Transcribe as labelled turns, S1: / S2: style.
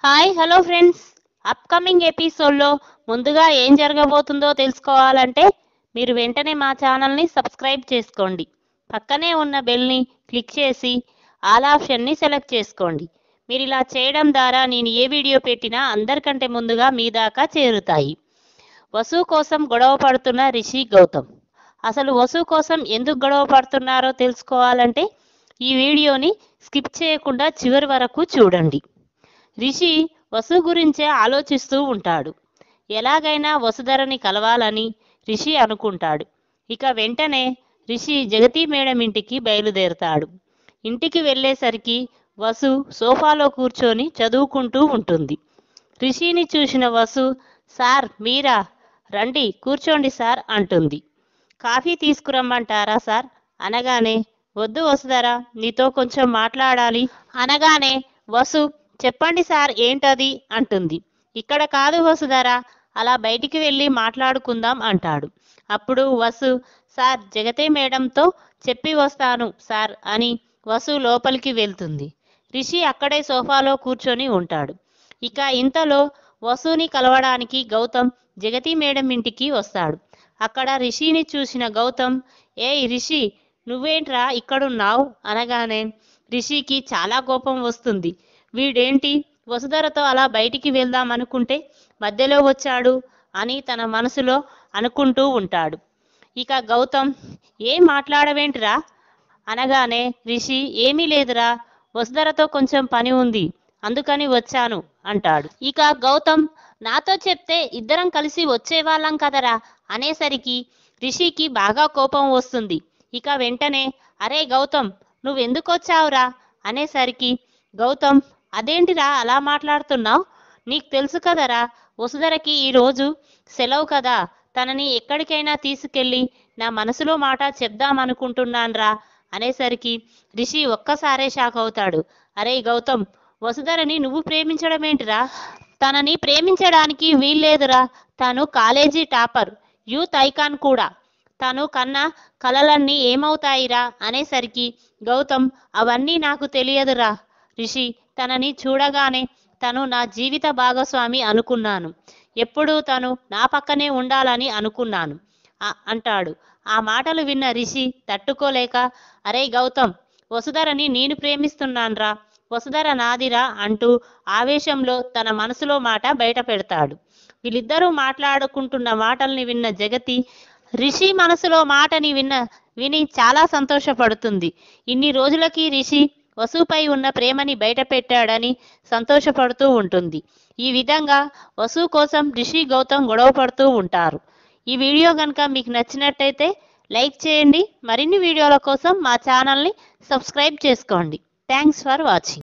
S1: hi hello friends upcoming ఎపిసోడ్లో ముందుగా ఏం జరగబోతుందో తెలుసుకోవాలంటే మీరు వెంటనే మా ఛానల్ని సబ్స్క్రైబ్ చేసుకోండి పక్కనే ఉన్న బెల్ని క్లిక్ చేసి ఆల్ ఆప్షన్ని సెలెక్ట్ చేసుకోండి మీరు ఇలా చేయడం ద్వారా నేను ఏ వీడియో పెట్టినా అందరికంటే ముందుగా మీ దాకా చేరుతాయి వసు కోసం గొడవ పడుతున్న రిషి గౌతమ్ అసలు వసు కోసం ఎందుకు గొడవ పడుతున్నారో తెలుసుకోవాలంటే ఈ వీడియోని స్కిప్ చేయకుండా చివరి వరకు చూడండి రిషి వసు గురించే ఆలోచిస్తూ ఉంటాడు ఎలాగైనా వసుధరని కలవాలని రిషి అనుకుంటాడు ఇక వెంటనే రిషి జగతి మేడం ఇంటికి బయలుదేరుతాడు ఇంటికి వెళ్ళేసరికి వసు సోఫాలో కూర్చొని చదువుకుంటూ ఉంటుంది రిషిని చూసిన వసు సార్ మీరా రండి కూర్చోండి సార్ అంటుంది కాఫీ తీసుకురమ్మంటారా సార్ అనగానే వద్దు వసుధరా నీతో కొంచెం మాట్లాడాలి అనగానే వసు చెప్పండి సార్ ఏంటది అంటుంది ఇక్కడ కాదు వసుధరా అలా బయటికి వెళ్ళి మాట్లాడుకుందాం అంటాడు అప్పుడు వసు సార్ జగతే మేడంతో చెప్పి వస్తాను సార్ అని వసు లోపలికి వెళ్తుంది రిషి అక్కడే సోఫాలో కూర్చొని ఉంటాడు ఇక ఇంతలో వసుని కలవడానికి గౌతమ్ జగతి మేడం ఇంటికి వస్తాడు అక్కడ రిషిని చూసిన గౌతమ్ ఏయ్ రిషి నువ్వేంట్రా ఇక్కడున్నావు అనగానే రిషికి చాలా కోపం వస్తుంది వీడేంటి వసుధరతో అలా బయటికి వెళ్దాం అనుకుంటే మధ్యలో వచ్చాడు అని తన మనసులో అనుకుంటూ ఉంటాడు ఇక గౌతమ్ ఏం మాట్లాడవేంటిరా అనగానే రిషి ఏమీ లేదురా వసుధరతో కొంచెం పని ఉంది అందుకని వచ్చాను అంటాడు ఇక గౌతమ్ నాతో చెప్తే ఇద్దరం కలిసి వచ్చేవాళ్ళం కదరా అనేసరికి రిషికి బాగా కోపం వస్తుంది ఇక వెంటనే అరే గౌతమ్ నువ్వెందుకు వచ్చావురా అనేసరికి గౌతమ్ అదేంటిరా అలా మాట్లాడుతున్నావు నీకు తెలుసు కదరా వసుధరకి ఈరోజు సెలవు కదా తనని ఎక్కడికైనా తీసుకెళ్ళి నా మనసులో మాట చెప్దామనుకుంటున్నాన్రా అనేసరికి రిషి ఒక్కసారే షాక్ అవుతాడు అరే గౌతమ్ వసుధరని నువ్వు ప్రేమించడం ఏంటిరా తనని ప్రేమించడానికి వీల్లేదురా తను కాలేజీ టాపర్ యూత్ ఐకాన్ కూడా తను కన్నా కలలన్నీ ఏమవుతాయిరా అనేసరికి గౌతమ్ అవన్నీ నాకు తెలియదురా రిషి తనని చూడగానే తను నా జీవిత భాగస్వామి అనుకున్నాను ఎప్పుడూ తను నా పక్కనే ఉండాలని అనుకున్నాను ఆ- అంటాడు ఆ మాటలు విన్న రిషి తట్టుకోలేక అరే గౌతమ్ వసుధరని నేను ప్రేమిస్తున్నాన్రా వసుధర నాదిరా అంటూ ఆవేశంలో తన మనసులో మాట బయట పెడతాడు వీళ్ళిద్దరూ మాట్లాడుకుంటున్న మాటల్ని విన్న జగతి రిషి మనసులో మాటని విన్న విని చాలా సంతోషపడుతుంది ఇన్ని రోజులకి రిషి వసుపై ఉన్న ప్రేమని బయట పెట్టాడని సంతోషపడుతూ ఉంటుంది ఈ విధంగా వసు కోసం రిషి గౌతమ్ గొడవ పడుతూ ఉంటారు ఈ వీడియో కనుక మీకు నచ్చినట్టయితే లైక్ చేయండి మరిన్ని వీడియోల కోసం మా ఛానల్ని సబ్స్క్రైబ్ చేసుకోండి థ్యాంక్స్ ఫర్ వాచింగ్